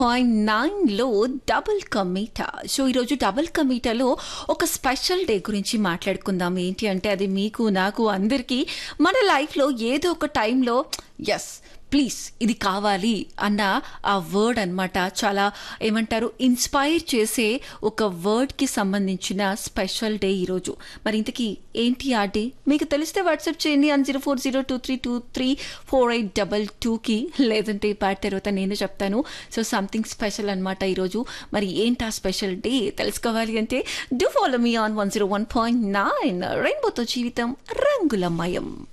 point నైన్లో double కమీటా so ఈరోజు డబుల్ కమీటాలో ఒక స్పెషల్ డే గురించి మాట్లాడుకుందాం ఏంటి అంటే అది మీకు నాకు అందరికీ మన లైఫ్లో ఏదో ఒక టైంలో ఎస్ ప్లీజ్ ఇది కావాలి అన్న ఆ వర్డ్ అన్నమాట చాలా ఏమంటారు ఇన్స్పైర్ చేసే ఒక వర్డ్కి సంబంధించిన స్పెషల్ డే ఈరోజు మరి ఇంతకీ ఏంటి ఆ డే మీకు తెలిస్తే వాట్సాప్ చేయండి one zero four zero two three two three four eight double టూకి లేదంటే పాట తర్వాత నేను చెప్తాను సో సంథింగ్ స్పెషల్ అనమాట ఈరోజు మరి ఏంటి ఆ స్పెషల్ డే తెలుసుకోవాలి అంటే do follow me on one zero one point nine రెయిన్బోతో జీవితం రంగులమయం